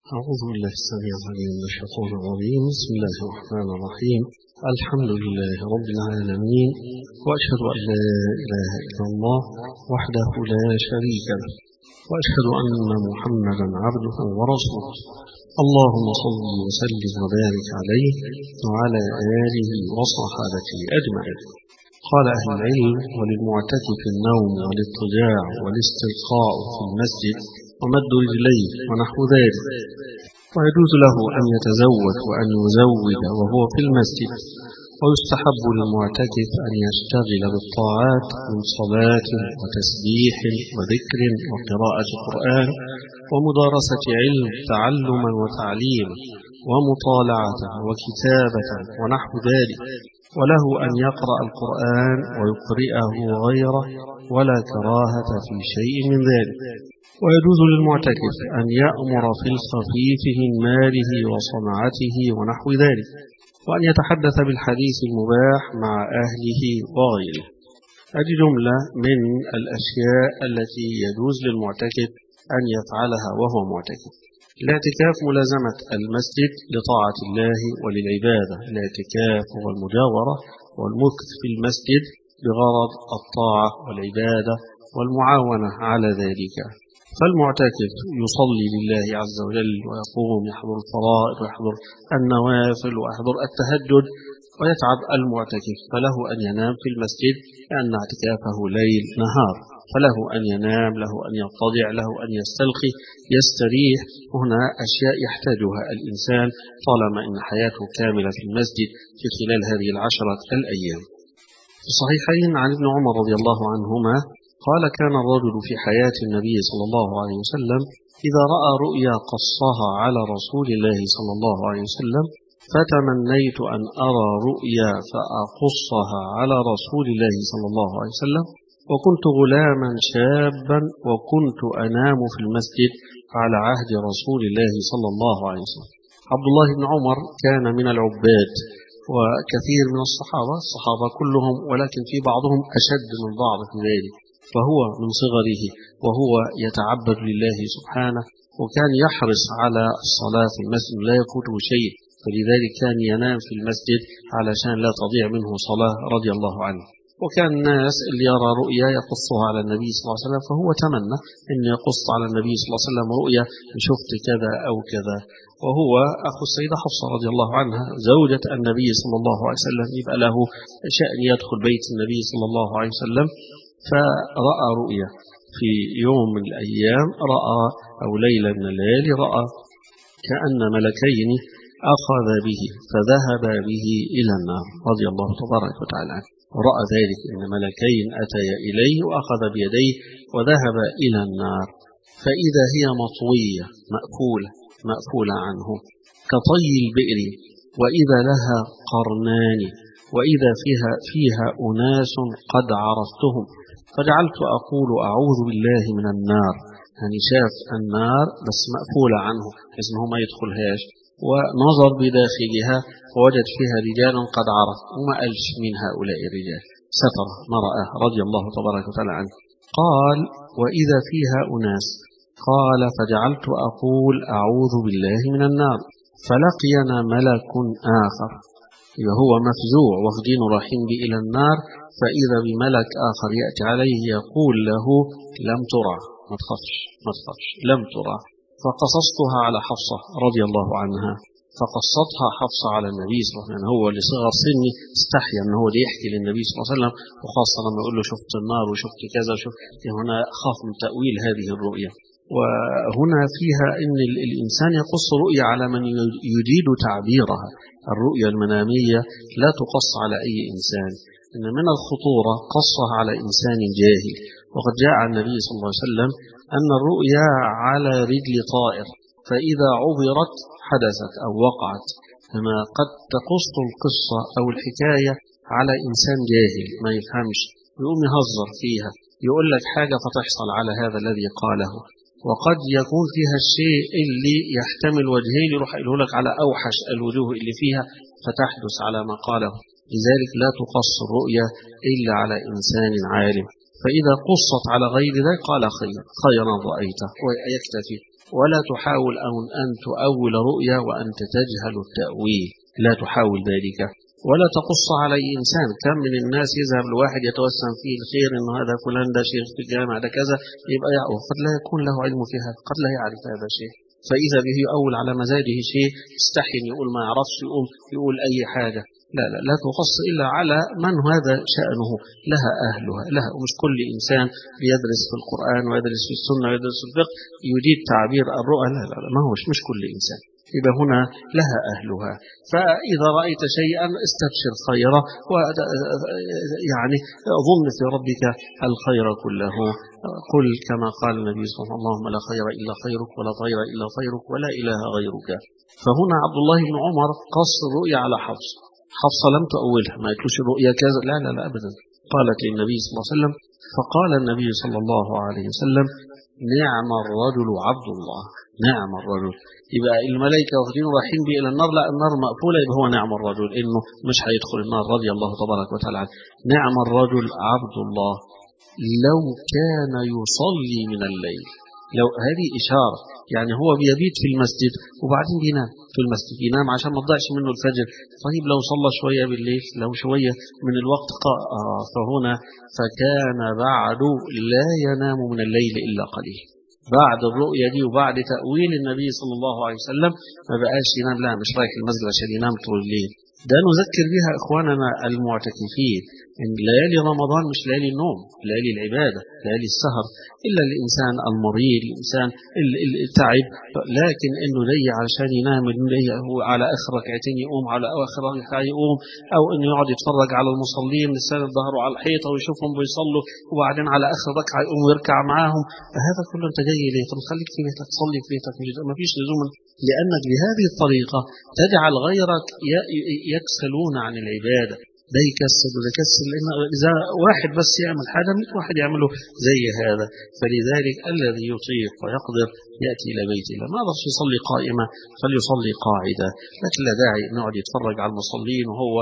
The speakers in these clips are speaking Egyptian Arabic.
أعوذ بالله السميع العليم من الشيطان الرجيم بسم الله الرحمن الرحيم الحمد لله رب العالمين وأشهد أن لا إله إلا الله وحده لا شريك له وأشهد أن محمدا عبده ورسوله اللهم صل وسلم وبارك عليه وعلى آله وصحابته أجمعين قال أهل العلم وللمعتكف النوم والاضطجاع والاسترخاء في المسجد ومد رجليه ونحو ذلك ويجوز له أن يتزوج وأن يزوج وهو في المسجد ويستحب للمعتكف أن يشتغل بالطاعات من صلاة وتسبيح وذكر وقراءة قرآن ومدارسة علم تعلما وتعليما ومطالعة وكتابة ونحو ذلك وله أن يقرأ القرآن ويقرئه غيره ولا كراهة في شيء من ذلك ويجوز للمعتكف أن يأمر في الخفيف من ماله وصنعته ونحو ذلك وأن يتحدث بالحديث المباح مع أهله وغيره هذه جملة من الأشياء التي يجوز للمعتكف أن يفعلها وهو معتكف الاعتكاف ملازمة المسجد لطاعة الله وللعبادة الاعتكاف هو المجاورة والمكث في المسجد بغرض الطاعة والعبادة والمعاونة على ذلك فالمعتكف يصلي لله عز وجل ويقوم يحضر الفرائض ويحضر النوافل ويحضر التهجد ويتعب المعتكف فله أن ينام في المسجد لأن اعتكافه ليل نهار فله أن ينام له أن يضطجع له أن يستلقي يستريح هنا أشياء يحتاجها الإنسان طالما أن حياته كاملة في المسجد في خلال هذه العشرة الأيام في الصحيحين عن ابن عمر رضي الله عنهما قال كان الرجل في حياة النبي صلى الله عليه وسلم إذا رأى رؤيا قصها على رسول الله صلى الله عليه وسلم فتمنيت أن أرى رؤيا فأقصها على رسول الله صلى الله عليه وسلم وكنت غلاما شابا وكنت أنام في المسجد على عهد رسول الله صلى الله عليه وسلم عبد الله بن عمر كان من العباد وكثير من الصحابة الصحابة كلهم ولكن في بعضهم أشد من بعض في ذلك فهو من صغره وهو يتعبد لله سبحانه وكان يحرص على الصلاة في المسجد لا يفوته شيء فلذلك كان ينام في المسجد علشان لا تضيع منه صلاة رضي الله عنه وكان الناس اللي يرى رؤيا يقصها على النبي صلى الله عليه وسلم فهو تمنى أن يقص على النبي صلى الله عليه وسلم رؤيا شفت كذا أو كذا وهو أخو السيدة حفصة رضي الله عنها زوجة النبي صلى الله عليه وسلم يبقى له شأن يدخل بيت النبي صلى الله عليه وسلم فرأى رؤيا في يوم من الأيام رأى أو ليلة من الليالي رأى كأن ملكين أخذ به فذهب به إلى النار رضي الله تبارك وتعالى عنه ورأى ذلك أن ملكين أتيا إليه وأخذ بيديه وذهب إلى النار فإذا هي مطوية مأكولة مأكولة عنه كطي البئر وإذا لها قرنان وإذا فيها فيها أناس قد عرفتهم فجعلت أقول أعوذ بالله من النار يعني شاف النار بس مأفولة عنه اسمه ما يدخلهاش ونظر بداخلها فوجد فيها رجالا قد عرف وما قالش من هؤلاء الرجال ستر ما رآه رضي الله تبارك وتعالى عنه قال وإذا فيها أناس قال فجعلت أقول أعوذ بالله من النار فلقينا ملك آخر هو مفزوع واخدين رايحين به إلى النار فإذا بملك آخر يأتي عليه يقول له لم ترى ما تخافش ما تخافش لم ترى فقصصتها على حفصة رضي الله عنها فقصتها حفصة على النبي صلى الله عليه وسلم هو لصغر سني استحيا أنه هو يحكي للنبي صلى الله عليه وسلم وخاصة لما يقول له شفت النار وشفت كذا وشفت هنا خاف من تأويل هذه الرؤية وهنا فيها أن الإنسان يقص رؤية على من يريد تعبيرها الرؤية المنامية لا تقص على أي إنسان إن من الخطورة قصها على إنسان جاهل وقد جاء عن النبي صلى الله عليه وسلم أن الرؤيا على رجل طائر فإذا عبرت حدثت أو وقعت فما قد تقص القصة أو الحكاية على إنسان جاهل ما يفهمش يقوم يهزر فيها يقول لك حاجة فتحصل على هذا الذي قاله وقد يكون فيها الشيء اللي يحتمل وجهين يروح يقول لك على أوحش الوجوه اللي فيها فتحدث على ما قاله لذلك لا تقص الرؤيا إلا على إنسان عالم فإذا قصت على غير ذلك قال خير خيرا رأيته ويكتفي ولا تحاول أن تؤول رؤيا وأنت تجهل التأويل لا تحاول ذلك ولا تقص على إنسان كم من الناس يذهب لواحد يتوسم فيه الخير إنه هذا فلان ده شيخ في الجامع ده كذا يبقى يعرف قد لا يكون له علم في هذا قد لا يعرف هذا شيء فإذا به أول على مزاجه شيء استحي يقول ما يعرفش يقوم يقول أي حاجة لا لا لا تقص إلا على من هذا شأنه لها أهلها لها ومش كل إنسان بيدرس في القرآن ويدرس في السنة ويدرس في الفقه يريد تعبير الرؤى لا لا, لا ما هوش مش كل إنسان يبقى هنا لها أهلها فإذا رأيت شيئا استبشر خيرا يعني ظن في ربك الخير كله قل كما قال النبي صلى الله عليه وسلم اللهم لا خير إلا خيرك ولا طير إلا خيرك ولا إله غيرك فهنا عبد الله بن عمر قص الرؤيا على حفص حفصة لم تأولها ما يتلوش الرؤيا كذا لا لا لا أبدا قالت للنبي صلى الله عليه وسلم فقال النبي صلى الله عليه وسلم نعم الرجل عبد الله نعم الرجل يبقى الملائكة واخدين رايحين بيه إلى النار لا النار مقفولة يبقى هو نعم الرجل إنه مش هيدخل النار رضي الله تبارك وتعالى عنه نعم الرجل عبد الله لو كان يصلي من الليل لو هذه إشارة يعني هو بيبيت في المسجد وبعدين بينام في المسجد ينام عشان ما تضيعش منه الفجر طيب لو صلى شوية بالليل لو شوية من الوقت آه فهنا فكان بعد لا ينام من الليل إلا قليل بعد الرؤية دي وبعد تأويل النبي صلى الله عليه وسلم ما بقاش ينام لا مش رايح المسجد عشان ينام طول الليل ده نذكر بها إخواننا المعتكفين إن ليالي رمضان مش ليالي النوم ليالي العبادة ليالي السهر إلا الإنسان المريض الإنسان التعب لكن إنه لي علشان ينام هو على آخر ركعتين يقوم على آخر ركعة يقوم أو إنه يقعد يتفرج على المصلين لسان ظهره على الحيطة ويشوفهم بيصلوا وبعدين على آخر ركعة يقوم ويركع معاهم هذا كله أنت جاي ليه طب خليك في بيتك تصلي في بيتك ما فيش لزوم لأنك بهذه الطريقة تجعل غيرك يكسلون عن العبادة ده يكسل وده يكسل لأن إذا واحد بس يعمل حاجة 100 واحد يعمله زي هذا فلذلك الذي يطيق ويقدر يأتي إلى بيت الله ما قدرش يصلي قائمة فليصلي قاعدة لكن لا داعي نقعد يتفرج على المصلين وهو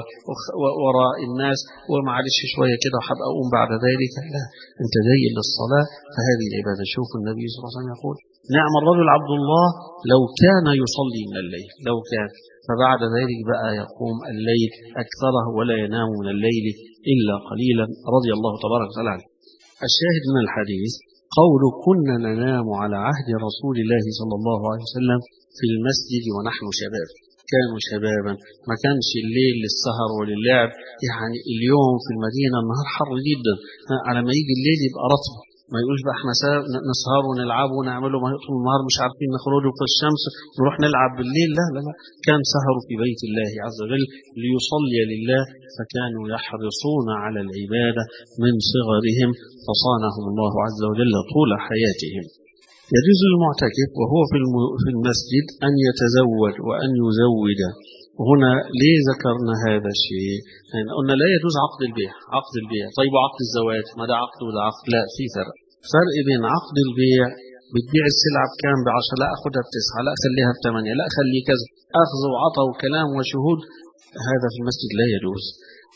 وراء الناس ومعلش شوية كده وحب أقوم بعد ذلك لا أنت جاي للصلاة فهذه العبادة شوف النبي صلى الله عليه وسلم يقول نعم الرجل عبد الله لو كان يصلي من الليل لو كان فبعد ذلك بقى يقوم الليل أكثره ولا ينام من الليل إلا قليلا رضي الله تبارك وتعالى عنه الشاهد من الحديث قول كنا ننام على عهد رسول الله صلى الله عليه وسلم في المسجد ونحن شباب كانوا شبابا ما كانش الليل للسهر وللعب يعني اليوم في المدينة النهار حر جدا على ما يجي الليل يبقى رطب ما يقولش بقى احنا نسهر ونلعب ونعمله ما طول النهار مش عارفين نخرجوا في الشمس نروح نلعب بالليل لا لا لا كان سهروا في بيت الله عز وجل ليصلي لله فكانوا يحرصون على العبادة من صغرهم فصانهم الله عز وجل طول حياتهم يجوز للمعتكف وهو في المسجد أن يتزوج وأن يزوج هنا ليه ذكرنا هذا الشيء يعني قلنا لا يجوز عقد البيع عقد البيع طيب وعقد الزواج ما ده عقد وده عقد لا في فرق فرق بين عقد البيع بتبيع السلعة بكام بعشرة لا أخدها بتسعة لا أخليها بثمانية لا أخلي كذا أخذ وعطى وكلام وشهود هذا في المسجد لا يجوز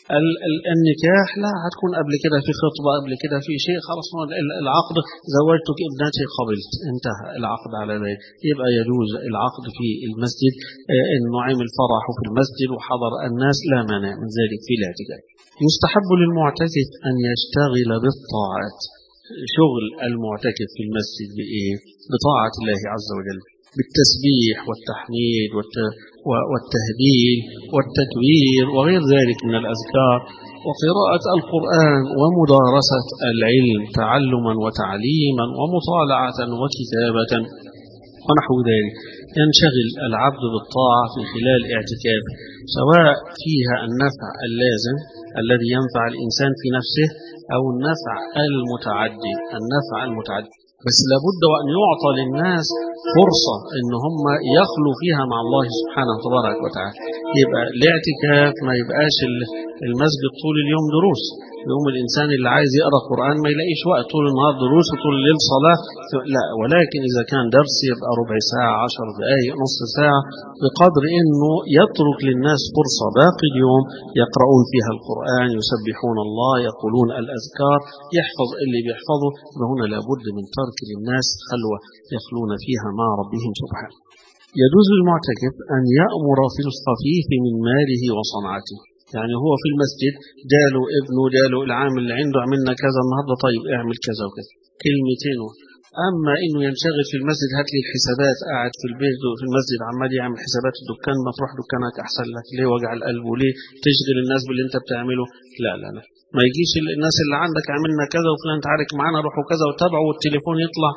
النكاح لا هتكون قبل كده في خطبة قبل كده في شيء خلاص العقد زوجتك ابنتي قبلت انتهى العقد على ذلك يبقى يجوز العقد في المسجد انه عمل فرح في المسجد وحضر الناس لا مانع من ذلك في الاعتكاف يستحب للمعتكف أن يشتغل بالطاعات شغل المعتكف في المسجد بإيه؟ بطاعة الله عز وجل بالتسبيح والتحميد والتهديل والتكبير وغير ذلك من الأذكار وقراءة القرآن ومدارسة العلم تعلما وتعليما ومطالعة وكتابة ونحو ذلك ينشغل العبد بالطاعة في خلال اعتكاف سواء فيها النفع اللازم الذي ينفع الإنسان في نفسه أو النفع المتعدي النفع المتعدي بس لابد وأن يعطى للناس فرصة ان هم يخلوا فيها مع الله سبحانه وتبارك وتعالى يبقى الاعتكاف ما يبقاش المسجد طول اليوم دروس يوم الإنسان اللي عايز يقرأ قرآن ما يلاقيش وقت طول النهار دروس وطول الليل صلاة لا ولكن إذا كان درس يبقى ربع ساعة عشر دقائق نص ساعة بقدر أنه يترك للناس فرصة باقي اليوم يقرؤون فيها القرآن يسبحون الله يقولون الأذكار يحفظ اللي بيحفظه فهنا لابد من ترك للناس خلوة يخلون فيها مع ربهم سبحانه يجوز للمعتكف أن يأمر في الخفيف من ماله وصنعته يعني هو في المسجد جاله ابنه جاله العامل اللي عنده عملنا كذا النهارده طيب اعمل كذا وكذا كلمتين اما انه ينشغل في المسجد هات لي الحسابات قاعد في البيت في المسجد عمال يعمل حسابات الدكان ما تروح دكانك احسن لك ليه وجع القلب وليه تشغل الناس باللي انت بتعمله لا لا لا ما يجيش الناس اللي عندك عملنا كذا وفلان تعارك معانا روحوا كذا وتابعوا والتليفون يطلع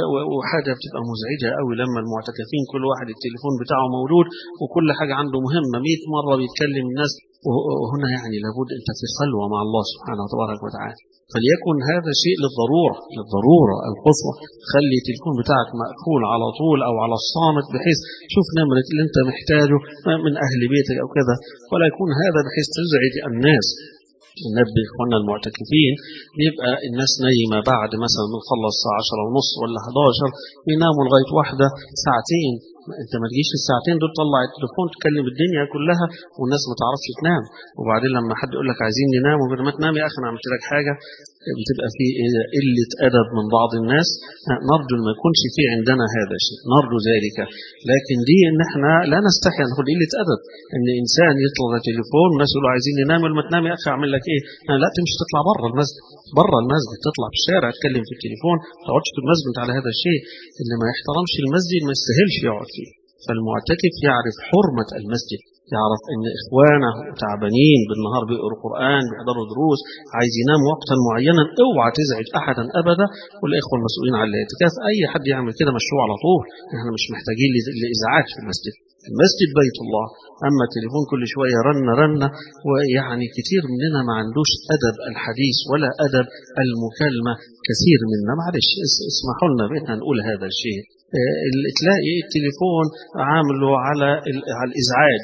وحاجه بتبقى مزعجه قوي لما المعتكفين كل واحد التليفون بتاعه مولود وكل حاجه عنده مهمه 100 مره بيتكلم الناس وهنا يعني لابد انت في خلوه مع الله سبحانه وتبارك وتعالى فليكن هذا شيء للضرورة للضرورة القصوى خلي التليفون بتاعك مقفول على طول أو على الصامت بحيث شوف نمرة اللي أنت محتاجه من أهل بيتك أو كذا ولا يكون هذا بحيث تزعج الناس ننبه اخواننا المعتكفين يبقى الناس نايمة بعد مثلا بنخلص الساعة 10 ونص ولا 11 بيناموا لغاية واحدة ساعتين انت ما تجيش الساعتين دول تطلع التليفون تكلم الدنيا كلها والناس ما تعرفش تنام وبعدين لما حد يقول لك عايزين ننام وغير ما تنام يا اخي انا عملت لك حاجه بتبقى في قله ادب من بعض الناس نرجو ما يكونش في عندنا هذا الشيء نرجو ذلك لكن دي ان احنا لا نستحي نقول قله ادب ان انسان يطلب تليفون والناس يقولوا عايزين ننام لما تنام يا اخي اعمل لك ايه لا تمشي تطلع بره المسجد بره المسجد تطلع في الشارع تكلم في التليفون ما تقعدش في المسجد على هذا الشيء اللي ما يحترمش المسجد ما يستاهلش يقعد فيه فالمعتكف يعرف حرمة المسجد يعرف ان اخوانه تعبانين بالنهار بيقروا قران بيحضروا دروس عايز ينام وقتا معينا اوعى تزعج احدا ابدا والاخوه المسؤولين على الاعتكاف اي حد يعمل كده مشروع على طول احنا مش محتاجين لازعاج في المسجد المسجد بيت الله اما التليفون كل شويه رن رن ويعني كتير مننا ما عندوش ادب الحديث ولا ادب المكالمه كثير منا معلش اسمحوا لنا بان نقول هذا الشيء تلاقي التليفون عامله على على الازعاج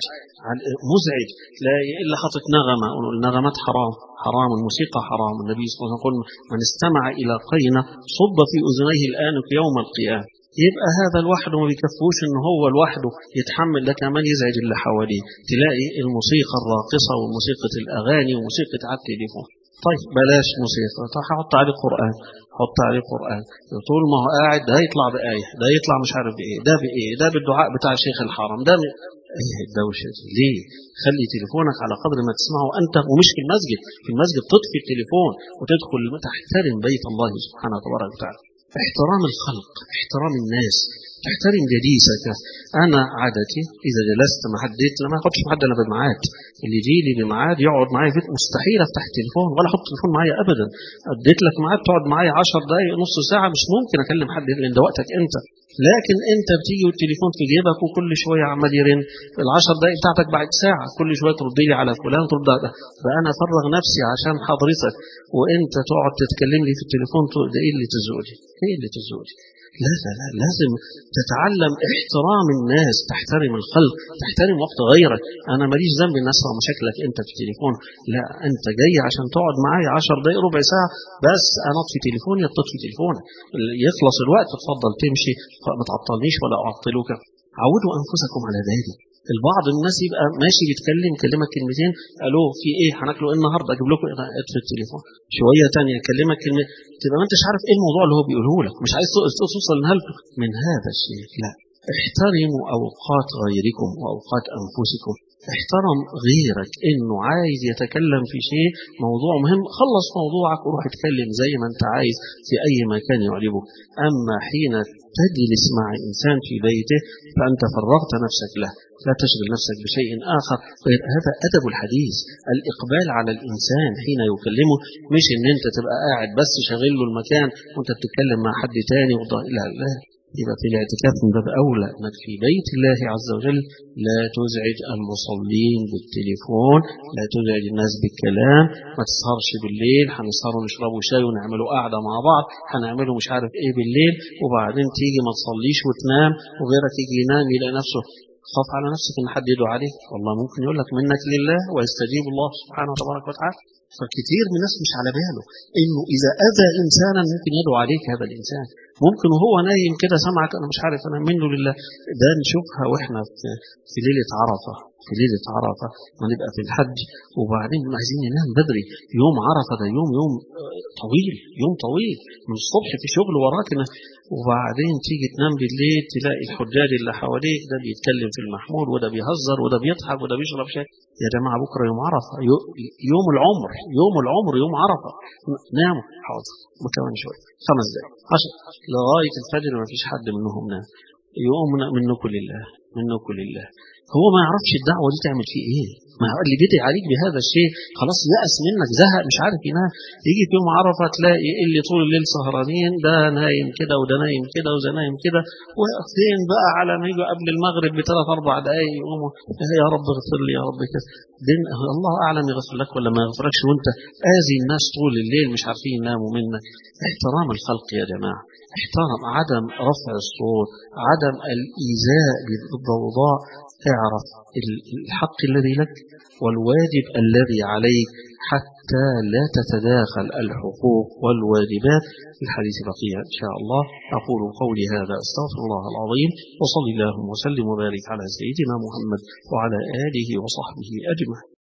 مزعج تلاقي الا حاطط نغمه النغمات حرام حرام الموسيقى حرام النبي صلى الله عليه وسلم يقول من استمع الى قينه صب في اذنيه الانف يوم القيامه يبقى هذا لوحده ما بيكفوش ان هو لوحده يتحمل ده كمان يزعج اللي حواليه تلاقي الموسيقى الراقصه وموسيقى الاغاني وموسيقى على التليفون طيب بلاش موسيقى طيب حط عليه قرآن حط عليه قرآن طول ما هو قاعد ده يطلع بآية ده يطلع مش عارف بإيه ده بإيه ده بالدعاء بتاع شيخ الحرم ده م... ايه الدوشة دي ليه خلي تليفونك على قدر ما تسمعه أنت ومش في المسجد في المسجد تطفي التليفون وتدخل تحترم بيت الله سبحانه وتبارك وتعالى احترام الخلق احترام الناس تحترم جليسك انا عادتي اذا جلست مع حد ما اقعدش مع حد انا بميعاد اللي يجي لي بميعاد يقعد معايا في مستحيل افتح التليفون ولا احط التليفون معايا ابدا اديت لك ميعاد تقعد معايا 10 دقائق نص ساعه مش ممكن اكلم حد لان ده وقتك انت لكن انت بتيجي والتليفون في جيبك وكل شويه عمال يرن العشر دقائق بتاعتك بعد ساعه كل شويه ترد لي على فلان ترد على بقى انا افرغ نفسي عشان حضرتك وانت تقعد تتكلم لي في التليفون ده ايه اللي تزوجي؟ ايه اللي تزوجي؟ لا لا لا لازم تتعلم احترام الناس تحترم الخلق تحترم وقت غيرك انا ماليش ذنب ان اسمع مشاكلك انت في التليفون لا انت جاي عشان تقعد معايا 10 دقائق ربع ساعه بس انا اطفي تليفوني تطفي تليفونك يخلص الوقت تفضل تمشي ما تعطلنيش ولا اعطلوك عودوا انفسكم على ذلك البعض الناس يبقى ماشي بيتكلم يكلمك كلمتين الو في ايه هناكله ايه النهارده اجيب لكم اطفي التليفون شويه ثانيه يكلمك كلمه تبقى ما انتش عارف ايه الموضوع اللي هو بيقوله لك مش عايز توصل لنهايته من هذا الشيء لا احترموا اوقات غيركم واوقات انفسكم احترم غيرك انه عايز يتكلم في شيء موضوع مهم خلص موضوعك وروح اتكلم زي ما انت عايز في اي مكان يعجبك اما حين تجلس مع انسان في بيته فانت فرغت نفسك له لا تشغل نفسك بشيء اخر غير هذا ادب الحديث الاقبال على الانسان حين يكلمه مش ان انت تبقى قاعد بس شاغل له المكان وانت بتتكلم مع حد تاني لا لا يبقى في الاعتكاف من باب أولى أنك في بيت الله عز وجل لا تزعج المصلين بالتليفون لا تزعج الناس بالكلام ما تسهرش بالليل هنسهروا نشربوا شاي ونعملوا قعدة مع بعض هنعملوا مش عارف ايه بالليل وبعدين تيجي ما تصليش وتنام وغيرك يجي ينام يلاقي نفسه خاف على نفسك ان حد يدعو عليك والله ممكن يقول لك منك لله ويستجيب الله سبحانه وتبارك وتعالى فكتير من الناس مش على باله انه اذا اذى انسانا ممكن يدعو عليك هذا الانسان ممكن وهو نايم كده سمعك انا مش عارف انا منه لله ده نشوفها واحنا في, في ليله عرفه في ليله عرفه ما نبقى في الحج وبعدين عايزين ننام بدري يوم عرفه ده يوم يوم طويل يوم طويل من الصبح في شغل وراك وبعدين تيجي تنام بالليل تلاقي الحجاج اللي حواليك ده بيتكلم في المحمول وده بيهزر وده بيضحك وده بيشرب شاي يا جماعه بكره يوم عرفه يوم العمر يوم العمر يوم عرفه ناموا حاضر كمان شويه خمس دقائق عشر لغايه الفجر ما فيش حد منهم نام يقوم منكم لله منكم لله هو ما يعرفش الدعوه دي تعمل فيه ايه ما اللي بيدعي عليك بهذا الشيء خلاص يأس منك زهق مش عارف ينام يجي في يوم عرفه تلاقي اللي طول الليل سهرانين ده نايم كده وده نايم كده وده نايم كده واقفين بقى على ما يجوا قبل المغرب بثلاث اربع دقائق يقوموا يا رب اغفر لي يا رب كده الله اعلم يغفر لك ولا ما يغفركش وانت اذي الناس طول الليل مش عارفين يناموا منك احترام الخلق يا جماعه احترم عدم رفع الصوت عدم الايذاء بالضوضاء اعرف الحق الذي لك والواجب الذي عليك حتى لا تتداخل الحقوق والواجبات الحديث بقية إن شاء الله أقول قولي هذا أستغفر الله العظيم وصلي اللهم وسلم وبارك على سيدنا محمد وعلى آله وصحبه أجمعين